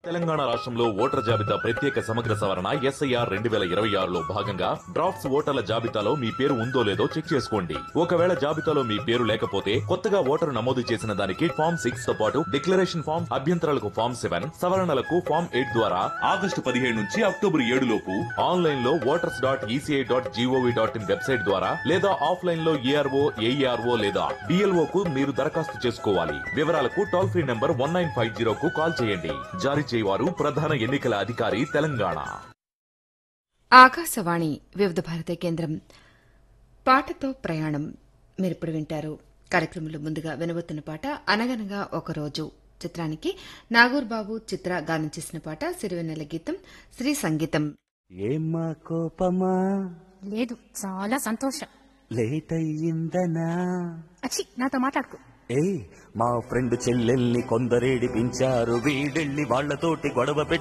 తెలంగాణ రాష్ట్రంలో ఓటర్ల జాబితా ప్రత్యేక సమగ్ర సవరణ ఎస్ఐఆర్ రెండు వేల ఇరవై ఆరులో భాగంగా డ్రాఫ్ట్స్ ఓటర్ల జాబితాలో మీ పేరు ఉందో లేదో చెక్ చేసుకోండి ఒకవేళ జాబితాలో మీ పేరు లేకపోతే కొత్తగా ఓటరు నమోదు చేసిన దానికి ఫామ్ సిక్స్ తో పాటు డిక్లరేషన్ ఫామ్ అభ్యంతరాలకు ఫామ్ సెవెన్ సవరణలకు ఫామ్ ఎయిట్ ద్వారా ఆగస్టు పదిహేడు నుంచి అక్టోబర్ ఏడు లోపు ఆన్లైన్ లో voters dot ECI dot GOV dot in website ద్వారా లేదా ఆఫ్లైన్ లో ఏఆర్ఓ ఏఈఆర్ఓ లేదా డిఎల్ఓ కు మీరు దరఖాస్తు చేసుకోవాలి వివరాలకు toll free number one nine five zero కు కాల్ చేయండి జారీ చేయవారు ప్రధాన ఎన్నికల అధికారి తెలంగాణ ఆకాశవాణి వివిధ భారతి కేంద్రం పాటతో ప్రయాణం మీరిప్పుడు వింటారు కార్యక్రమంలో ముందుగా వినబోతున్న పాట అనగనగా ఒక రోజు చిత్రానికి నాగూర్ బాబు చిత్ర గానం చేసిన పాట సిరివెన్నెల గీతం శ్రీ సంగీతం ఏమ్మా కోపమా లేదు చాలా సంతోషం లేట్ అయ్యిందనా అచ్చి నాతో మాట్లాడుకో ఏ మా ఫ్రెండ్ చెల్లెల్ని కొందరేడిపించారు వీడెళ్ళి వాళ్ళతోటి గొడవ పెట్టి